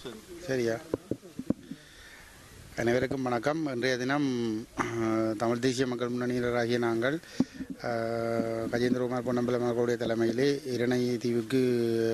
சரியா அனைவருக்கும் வணக்கம் இன்றைய தினம் அஹ், தமிழ் தேசிய மக்கள் முன்னணியினராகிய நாங்கள் அஹ், கஜேந்திரகுமார் பொன்னம்பலம் அவர்களுடைய தலைமையிலே இரணை தீவுக்கு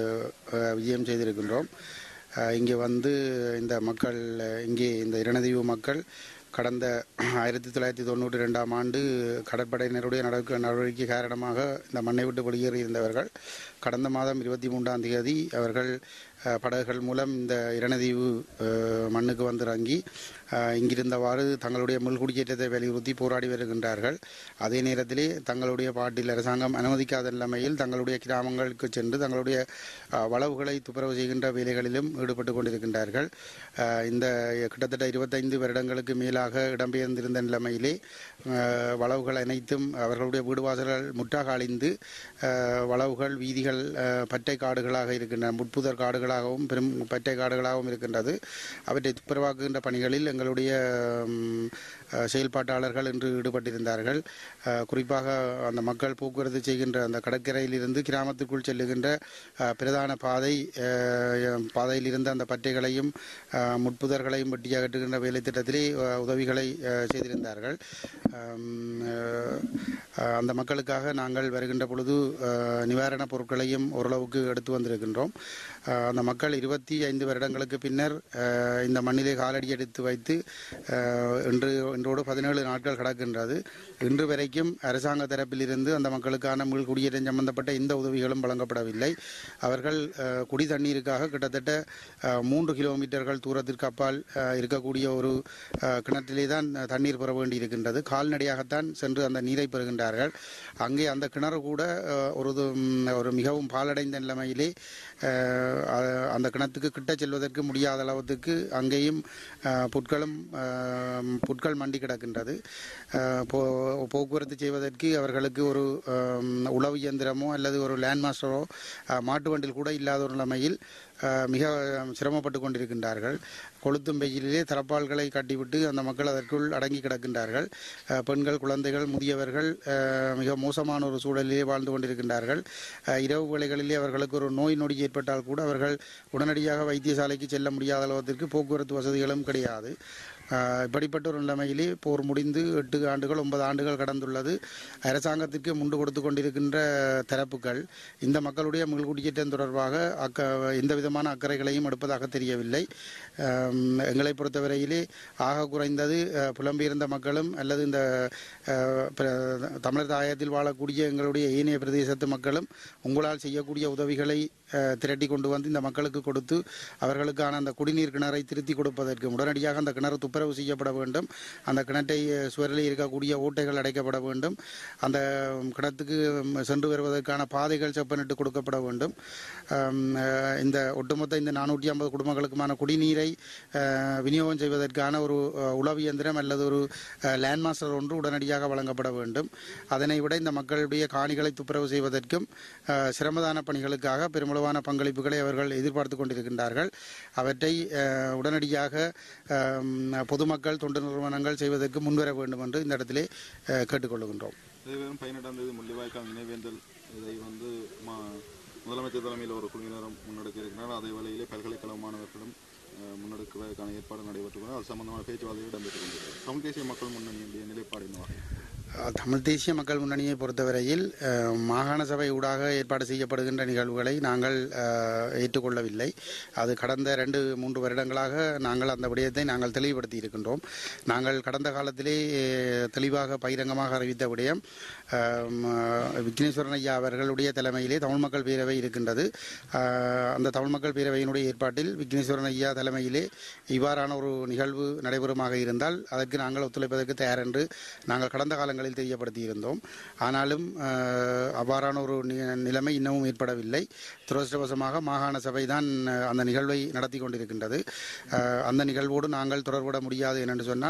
அஹ், விஜயம் செய்திருக்கின்றோம் அஹ், இங்கே வந்து இந்த மக்கள் அஹ், இங்கே இந்த இரணதீவு மக்கள் கடந்த ஆயிரத்தி தொள்ளாயிரத்தி தொண்ணூற்றி ரெண்டாம் ஆண்டு கடற்படையினருடைய நடக்க நடவடிக்கை காரணமாக இந்த மண்ணை விட்டு வெளியேறி இருந்தவர்கள் கடந்த மாதம் இருபத்தி மூன்றாம் தேதி அவர்கள் அஹ், படகுகள் மூலம் இந்த இரணதீவு அஹ், மண்ணுக்கு வந்து இறங்கி அஹ், இங்கிருந்தவாறு தங்களுடைய முள்குடியேற்றத்தை வலியுறுத்தி போராடி வருகின்றார்கள் அதே நேரத்திலே தங்களுடைய பாட்டில் அரசாங்கம் அனுமதிக்காத நிலைமையில் தங்களுடைய கிராமங்களுக்கு சென்று தங்களுடைய அஹ், வளவுகளை துப்புரவு செய்கின்ற வேலைகளிலும் ஈடுபட்டு கொண்டிருக்கின்றார்கள் அஹ், இந்த கிட்டத்தட்ட இருபத்தைந்து வருடங்களுக்கு மேலாக இடம்பெயர்ந்திருந்த நிலைமையிலே அஹ், வளவுகள் அனைத்தும் அவர்களுடைய வீடு வாசல்கள் முற்றாக அழிந்து அஹ், வளவுகள் வீதிகள் அஹ், பட்டை காடுகளாக இருக்கின்றன முட்புதர் காடுகளாகவும் பெரும் பட்டை காடுகளாகவும் இருக்கின்றது அவற்றை துப்புரவாக்குகின்ற பணிகளில் எங்களுடைய ம், அஹ், செயல்பாட்டாளர்கள் இன்று ஈடுபட்டிருந்தார்கள் அஹ், குறிப்பாக அந்த மக்கள் போக்குவரத்து செய்கின்ற அந்த கடற்கரையிலிருந்து கிராமத்திற்குள் செல்லுகின்ற அஹ், பிரதான பாதை அஹ், பாதையில் இருந்த அந்த பட்டைகளையும் அஹ், முட்புதர்களையும் வெட்டி அகற்றுகின்ற வேலை திட்டத்திலே அஹ், உதவிகளை அஹ், செய்திருந்தார்கள் அம், அஹ், அஹ், அந்த மக்களுக்காக நாங்கள் வருகின்ற பொழுது அஹ், நிவாரணப் பொருட்களையும் ஓரளவுக்கு எடுத்து வந்திருக்கின்றோம் அஹ், அந்த மக்கள் இருபத்தி ஐந்து வருடங்களுக்கு பின்னர் அஹ், இந்த மண்ணிலே காலடி எடுத்து வைத்து அஹ், இன்று இன்றோடு பதினேழு நாட்கள் கடக்கின்றது இன்று வரைக்கும் அரசாங்க தரப்பிலிருந்து அந்த மக்களுக்கான மீள் குடியேற்றம் சம்பந்தப்பட்ட எந்த உதவிகளும் வழங்கப்படவில்லை அவர்கள் அஹ், குடி தண்ணீருக்காக கிட்டத்தட்ட அஹ், மூன்று கிலோமீட்டர்கள் தூரத்திற்கு அப்பால் அஹ், இருக்கக்கூடிய ஒரு அஹ், கிணற்றிலே தான் தண்ணீர் பெற வேண்டி இருக்கின்றது கால்நடையாகத்தான் சென்று அந்த நீரை பெறுகின்றார்கள் அங்கே அந்த கிணறு கூட அஹ், ஒரு இது, ம், ஒரு மிகவும் பாலடைந்த நிலைமையிலே அஹ், அ- அந்த கிணத்துக்கு கிட்ட செல்வதற்கு முடியாத அளவுக்கு அங்கேயும் அஹ், புட்களும் அஹ், புட்கள் மண்டி கிடக்கின்றது அஹ், போ- போக்குவரத்து செய்வதற்கு அவர்களுக்கு ஒரு அஹ், உளவு இயந்திரமோ அல்லது ஒரு லேண்ட் மாஸ்டரோ அஹ், மாட்டு வண்டில் கூட இல்லாத ஒரு நிலைமையில் அஹ், மிக சிரமப்பட்டு கொண்டிருக்கின்றார்கள் கொளுத்தும் வெயிலிலே தரப்பால்களை கட்டிவிட்டு அந்த மக்கள் அதற்குள் அடங்கி கிடக்கின்றார்கள் அஹ், பெண்கள் குழந்தைகள் முதியவர்கள் அஹ், மிக மோசமான ஒரு சூழலிலே வாழ்ந்து கொண்டிருக்கின்றார்கள் அஹ், இரவு வேளைகளிலே அவர்களுக்கு ஒரு நோய் நொடி ஏற்பட்டால் கூட அவர்கள் உடனடியாக வைத்தியசாலைக்கு செல்ல முடியாத அளவிற்கு போக்குவரத்து வசதிகளும் கிடையாது அஹ், இப்படிப்பட்ட ஒரு நிலைமையிலே போர் முடிந்து எட்டு ஆண்டுகள் ஒன்பது ஆண்டுகள் கடந்துள்ளது அரசாங்கத்திற்கு முண்டு கொடுத்து கொண்டிருக்கின்ற தரப்புகள் இந்த மக்களுடைய மீள்குடியேற்றம் தொடர்பாக அக்க எந்த விதமான அக்கறைகளையும் எடுப்பதாக தெரியவில்லை அம், எங்களை பொறுத்தவரையிலே ஆக குறைந்தது அஹ், புலம்பெயர்ந்த மக்களும் அல்லது இந்த அஹ், பிர- தமிழர் தாயத்தில் வாழக்கூடிய எங்களுடைய ஏனைய பிரதேசத்து மக்களும் உங்களால் செய்யக்கூடிய உதவிகளை அஹ், திரட்டி கொண்டு வந்து இந்த மக்களுக்கு கொடுத்து அவர்களுக்கான அந்த குடிநீர் கிணறை திருத்தி கொடுப்பதற்கு உடனடியாக அந்த கிணறு துப்புரவு செய்யப்பட வேண்டும் அந்த கிணற்றை அஹ், சுவரில் இருக்கக்கூடிய ஓட்டைகள் அடைக்கப்பட வேண்டும் அந்த கிணத்துக்கு ம், சென்று வருவதற்கான பாதைகள் செப்பனிட்டு கொடுக்கப்பட வேண்டும் அம், அஹ், இந்த ஒட்டுமொத்த இந்த நானூற்றி ஐம்பது குடும்பங்களுக்குமான குடிநீரை அஹ், விநியோகம் செய்வதற்கான ஒரு அஹ், உளவு இயந்திரம் அல்லது ஒரு அஹ், லேண்ட் மாஸ்டர் ஒன்று உடனடியாக வழங்கப்பட வேண்டும் அதனை விட இந்த மக்களுடைய காணிகளை துப்புரவு செய்வதற்கும் அஹ், சிரமதான பணிகளுக்காக பெருமளவான பங்களிப்புகளை அவர்கள் எதிர்பார்த்து கொண்டிருக்கின்றார்கள் அவற்றை அஹ், உடனடியாக அம், பொதுமக்கள் தொண்டு நிறுவனங்கள் செய்வதற்கு முன்வர வேண்டும் என்று இந்த இடத்திலே அஹ், கேட்டுக்கொள்கின்றோம் இதேவேறும் பதினெட்டாம் தேதி முள்ளிவாய்க்கால் நினைவேந்தல் இதை வந்து மா முதலமைச்சர் தலைமையில் ஒரு குழுவினரும் முன்னெடுக்க இருக்கிறார் அதே வேளையிலே பல்கலைக்கழக மாணவர்களும் அஹ், முன்னெடுப்பதற்கான ஏற்பாடு நடைபெற்று அது சம்பந்தமான பேச்சுவார்த்தைகள் இடம்பெற்று கொண்டிருக்கிறது தமிழ் தேசிய மக்கள் முன்னணியுடைய நிலைப்பாடு என்னவாக அஹ், தமிழ் தேசிய மக்கள் முன்னணியை பொறுத்தவரையில் அஹ், மாகாண சபை ஊடாக ஏற்பாடு செய்யப்படுகின்ற நிகழ்வுகளை நாங்கள் அஹ், ஏற்றுக்கொள்ளவில்லை அது கடந்த ரெண்டு மூன்று வருடங்களாக நாங்கள் அந்த விடயத்தை நாங்கள் தெளிவுபடுத்தி இருக்கின்றோம் நாங்கள் கடந்த காலத்திலே அஹ், தெளிவாக பகிரங்கமாக அறிவித்த விடயம் அஹ், விக்னேஸ்வரன் ஐயா அவர்களுடைய தலைமையிலே தமிழ் மக்கள் பேரவை இருக்கின்றது அஹ், அந்த தமிழ் மக்கள் பேரவையினுடைய ஏற்பாட்டில் விக்னேஸ்வரன் ஐயா தலைமையிலே இவ்வாறான ஒரு நிகழ்வு நடைபெறுமாக இருந்தால் அதற்கு நாங்கள் ஒத்துழைப்பதற்கு தயார் என்று நாங்கள் கடந்த காலங்களில் தெரியப்படுத்தி இருந்தோம் ஆனாலும் அஹ், அவ்வாறான ஒரு நி- நிலைமை இன்னமும் ஏற்படவில்லை துரதிருஷ்டவசமாக மாகாண சபை தான் அந்த நிகழ்வை நடத்தி கொண்டிருக்கின்றது அஹ், அந்த நிகழ்வோடு நாங்கள் தொடர்பட முடியாது என்று சொன்னால்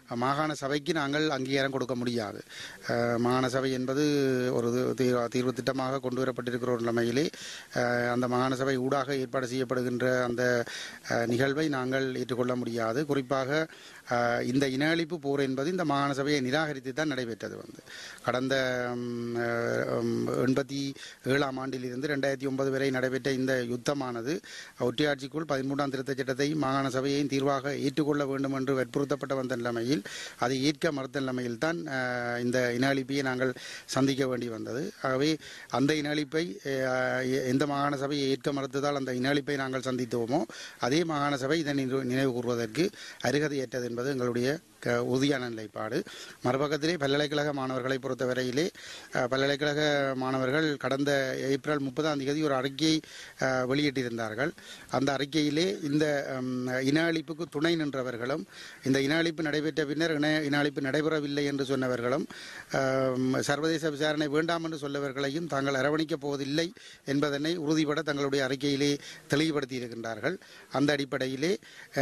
மாகாண சபைக்கு நாங்கள் அங்கீகாரம் கொடுக்க முடியாது அஹ், மாகாண சபை என்பது ஒரு தீ- தீர்வு திட்டமாக கொண்டு வரப்பட்டிருக்கிற ஒரு நிலைமையிலே அஹ், அந்த மாகாண சபை ஊடாக ஏற்பாடு செய்யப்படுகின்ற அந்த அஹ், நிகழ்வை நாங்கள் ஏற்றுக்கொள்ள முடியாது குறிப்பாக அஹ், இந்த இன அழிப்பு போர் என்பது இந்த மாகாண சபையை நிராகரித்து தான் நடைபெற்றது வந்து கடந்த ம், அஹ், எண்பத்தி ஏழாம் ஆண்டிலிருந்து ரெண்டாயிரத்தி ஒன்பது வரை நடைபெற்ற இந்த யுத்தமானது ஒட்டியாட்சிக்குள் பதிமூன்றாம் திருத்தச் சட்டத்தையும் மாகாண சபையையும் தீர்வாக ஏற்றுக்கொள்ள வேண்டும் என்று வற்புறுத்தப்பட்ட வந்த நிலைமையில் அதை ஏற்க மறுத்த நிலைமையில் தான் அஹ், இந்த இன அழிப்பையை நாங்கள் சந்திக்க வேண்டி வந்தது ஆகவே அந்த இன அழிப்பை அஹ், எ- எந்த மாகாண சபையை ஏற்க மறுத்ததால் அந்த இன அழிப்பை நாங்கள் சந்தித்தோமோ அதே மாகாண சபை இதனை நினைவு- நினைவு கூறுவதற்கு அருகதையற்றது என்பது எங்களுடைய க- உறுதியான நிலைப்பாடு மறுபக்கத்திலே பல்கலைக்கழக மாணவர்களை பொறுத்தவரையிலே அஹ், பல்கலைக்கழக மாணவர்கள் கடந்த ஏப்ரல் முப்பதாம் தேதி ஒரு அறிக்கையை அஹ், வெளியிட்டிருந்தார்கள் அந்த அறிக்கையிலே இந்த ம், இன அழிப்புக்கு துணை நின்றவர்களும் இந்த இன அழிப்பு நடைபெற்ற பின்னர் இன இன அழிப்பு நடைபெறவில்லை என்று சொன்னவர்களும் அம், சர்வதேச விசாரணை வேண்டாம் என்று சொல்லவர்களையும் தாங்கள் அரவணைக்கப் போவதில்லை என்பதனை உறுதிபட தங்களுடைய அறிக்கையிலே தெளிவுபடுத்தி இருக்கின்றார்கள் அந்த அடிப்படையிலே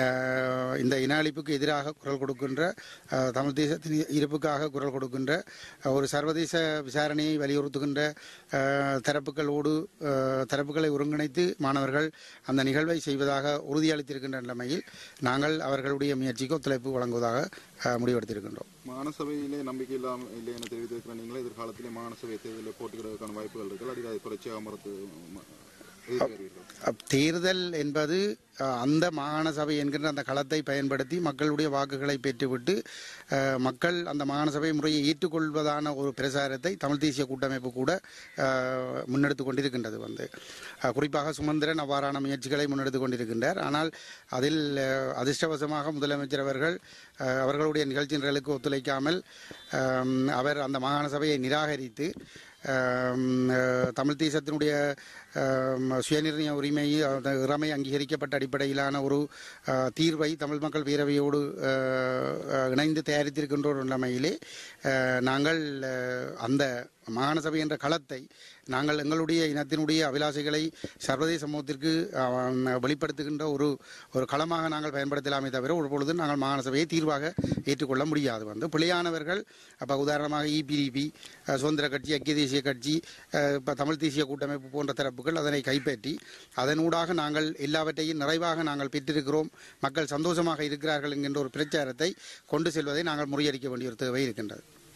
அஹ், இந்த இன அழிப்புக்கு எதிராக குரல் கொடுக்கின்ற அஹ், தமிழ் தேசத்தின் இருப்புக்காக குரல் கொடுக்கின்ற அஹ், ஒரு சர்வதேச விசாரணையை வலியுறுத்துகின்ற அஹ், தரப்புகளோடு அஹ், தரப்புகளை ஒருங்கிணைத்து மாணவர்கள் அந்த நிகழ்வை செய்வதாக உறுதியளித்திருக்கின்ற நிலைமையில் நாங்கள் அவர்களுடைய முயற்சிக்கு ஒத்துழைப்பு வழங்குவதாக அஹ், முடிவெடுத்திருக்கின்றோம் மாநசபையிலே நம்பிக்கை இல்லாமல் இல்லை என தெரிவித்திருக்கிற நீங்களே எதிர்காலத்திலே மாநசபை தேர்தலில் போட்டியிடுவதற்கான வாய்ப்புகள் இருக்கு அல்லது அதை தொடர்ச்சியாக மறுத்து ம- எதிர்த்து வருவீர்கள் அப் தேர்தல் என்பது அஹ், அந்த மாகாண சபை என்கின்ற அந்த களத்தை பயன்படுத்தி மக்களுடைய வாக்குகளை பெற்றுவிட்டு அஹ், மக்கள் அந்த மாகாண சபை முறையை ஏற்றுக்கொள்வதான ஒரு பிரசாரத்தை தமிழ் தேசிய கூட்டமைப்பு கூட அஹ், முன்னெடுத்து கொண்டிருக்கின்றது வந்து அஹ், குறிப்பாக சுமந்திரன் அவ்வாறான முயற்சிகளை முன்னெடுத்து கொண்டிருக்கின்றார் ஆனால் அதில் அஹ், அதிர்ஷ்டவசமாக முதலமைச்சர் அவர்கள் அஹ், அவர்களுடைய நிகழ்ச்சி நிரலுக்கு ஒத்துழைக்காமல் அஹ், அவர் அந்த மாகாண சபையை நிராகரித்து ஆம், அஹ், தமிழ் தேசத்தினுடைய ஆம், சுயநிர்ணய உரிமை அந்த இறமை அங்கீகரிக்கப்பட்ட அடிப்படையிலான ஒரு அஹ், தீர்வை தமிழ் மக்கள் பேரவையோடு அஹ், அஹ், இணைந்து தயாரித்திருக்கின்ற ஒரு நிலைமையிலே அஹ், நாங்கள் அஹ், அந்த மாகாண சபை என்ற களத்தை நாங்கள் எங்களுடைய இனத்தினுடைய அபிலாஷைகளை சர்வதேச சமூகத்திற்கு ஆம், வெளிப்படுத்துகின்ற ஒரு ஒரு களமாக நாங்கள் பயன்படுத்தலாமே தவிர ஒரு பொழுது நாங்கள் மாகாண சபையை தீர்வாக ஏற்றுக்கொள்ள முடியாது வந்து பிழையானவர்கள் அப்போ உதாரணமாக இபிடிபி சுதந்திர கட்சி ஐக்கிய தேசிய கட்சி இப்போ தமிழ் தேசிய கூட்டமைப்பு போன்ற தரப்புகள் அதனை கைப்பற்றி அதனூடாக நாங்கள் எல்லாவற்றையும் நிறைவாக நாங்கள் பெற்றிருக்கிறோம் மக்கள் சந்தோஷமாக இருக்கிறார்கள் என்கின்ற ஒரு பிரச்சாரத்தை கொண்டு செல்வதை நாங்கள் முறியடிக்க வேண்டிய ஒரு தேவை இருக்கின்றது